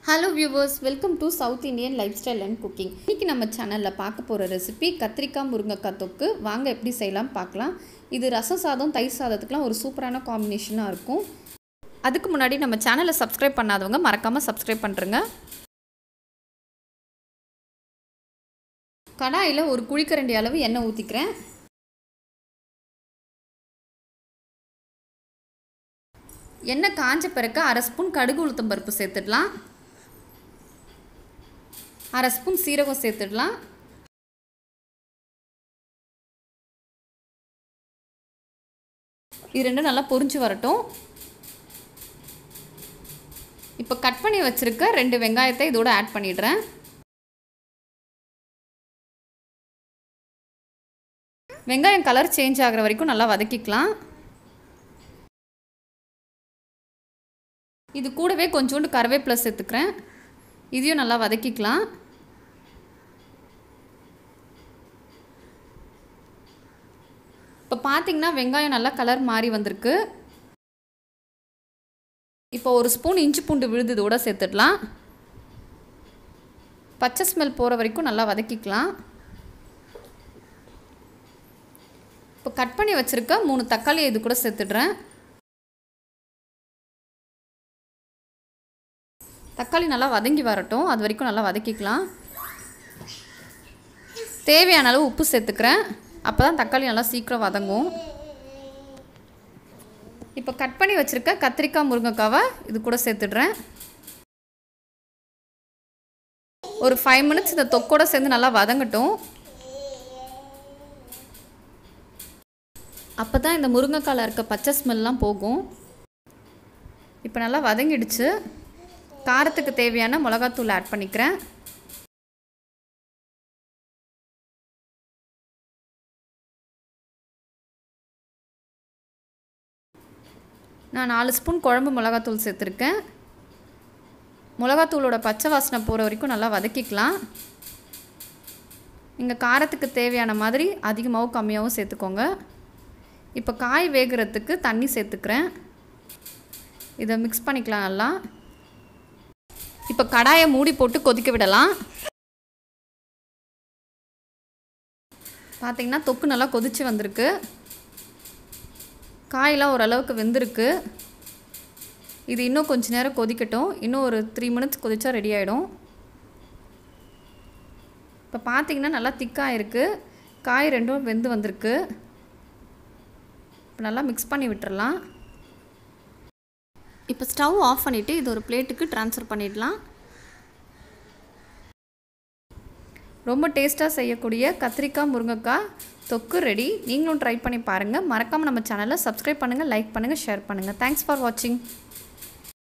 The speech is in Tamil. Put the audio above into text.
hello viewers welcome to south Indian lifestyle and cooking இன்றைக்கி நம்ம சேனலில் பார்க்க போகிற ரெசிபி கத்திரிக்காய் முருங்கைக்காய் தொக்கு வாங்க எப்படி செய்யலாம் பார்க்கலாம் இது ரசம் சாதம் தயிர் சாதத்துக்குலாம் ஒரு சூப்பரான காம்பினேஷனாக இருக்கும் அதுக்கு முன்னாடி நம்ம சேனலை சப்ஸ்கிரைப் பண்ணாதவங்க மறக்காமல் சப்ஸ்கிரைப் பண்ணுறங்க கடாயில் ஒரு குழிக்கரண்டி அளவு எண்ணெய் ஊற்றிக்கிறேன் எண்ணெய் காஞ்ச பிறகு அரை ஸ்பூன் கடுகு உளுத்தம் பருப்பு சேர்த்துடலாம் அரை ஸ்பூன் சீரகம் சேர்த்துடலாம் இது ரெண்டும் நல்லா பொரிஞ்சு வரட்டும் இப்போ கட் பண்ணி வச்சுருக்க ரெண்டு வெங்காயத்தை இதோட ஆட் பண்ணிடுறேன் வெங்காயம் கலர் சேஞ்ச் ஆகிற வரைக்கும் நல்லா வதக்கிக்கலாம் இது கூடவே கொஞ்சோண்டு கருவேப்பிலை சேர்த்துக்கிறேன் இதையும் நல்லா வதக்கிக்கலாம் இப்போ பார்த்தீங்கன்னா வெங்காயம் நல்லா கலர் மாறி வந்திருக்கு இப்போ ஒரு ஸ்பூன் இஞ்சி பூண்டு விழுது இதோட சேர்த்துடலாம் பச்சை ஸ்மெல் போகிற வரைக்கும் நல்லா வதக்கிக்கலாம் இப்போ கட் பண்ணி வச்சுருக்க மூணு தக்காளி இது கூட சேர்த்துடுறேன் தக்காளி நல்லா வதங்கி வரட்டும் அது வரைக்கும் நல்லா வதக்கிக்கலாம் தேவையான அளவு உப்பு சேர்த்துக்கிறேன் அப்போ தான் தக்காளி நல்லா சீக்கிரம் வதங்கும் இப்போ கட் பண்ணி வச்சுருக்க கத்திரிக்காய் முருங்கைக்காவை இது கூட சேர்த்துடுறேன் ஒரு ஃபைவ் மினிட்ஸ் இந்த தொக்கோட சேர்ந்து நல்லா வதங்கட்டும் அப்போ தான் இந்த முருங்கைக்காயில் இருக்க பச்சை ஸ்மெல்லாம் போகும் இப்போ நல்லா வதங்கிடுச்சு காரத்துக்கு தேவையான மிளகாத்தூள் ஆட் பண்ணிக்கிறேன் நான் நாலு ஸ்பூன் குழம்பு மிளகாத்தூள் சேர்த்துருக்கேன் மிளகாத்தூளோட பச்சை வாசனை போகிற வரைக்கும் நல்லா வதக்கிக்கலாம் நீங்கள் காரத்துக்கு தேவையான மாதிரி அதிகமாகவும் கம்மியாகவும் சேர்த்துக்கோங்க இப்போ காய் வேகிறதுக்கு தண்ணி சேர்த்துக்கிறேன் இதை மிக்ஸ் பண்ணிக்கலாம் நல்லா இப்போ கடாயை மூடி போட்டு கொதிக்க விடலாம் பார்த்திங்கன்னா தொக்கு நல்லா கொதித்து வந்திருக்கு காயெல்லாம் ஓரளவுக்கு வெந்திருக்கு இது இன்னும் கொஞ்ச நேரம் கொதிக்கட்டும் இன்னும் ஒரு த்ரீ மினிட்ஸ் கொதிச்சா ரெடி ஆகிடும் இப்போ பார்த்திங்கன்னா நல்லா திக்காக இருக்குது காய் ரெண்டும் வெந்து வந்திருக்கு இப்போ நல்லா மிக்ஸ் பண்ணி விட்டுறலாம் இப்போ ஸ்டவ் ஆஃப் பண்ணிவிட்டு இது ஒரு பிளேட்டுக்கு ட்ரான்ஸ்ஃபர் பண்ணிடலாம் ரொம்ப டேஸ்ட்டாக செய்யக்கூடிய கத்திரிக்காய் முருங்கைக்காய் தொக்கு ரெடி நீங்களும் ட்ரை பண்ணி பாருங்கள் மறக்காமல் நம்ம சேனலை சப்ஸ்கிரைப் பண்ணுங்கள் லைக் பண்ணுங்கள் ஷேர் பண்ணுங்கள் தேங்க்ஸ் ஃபார் வாட்சிங்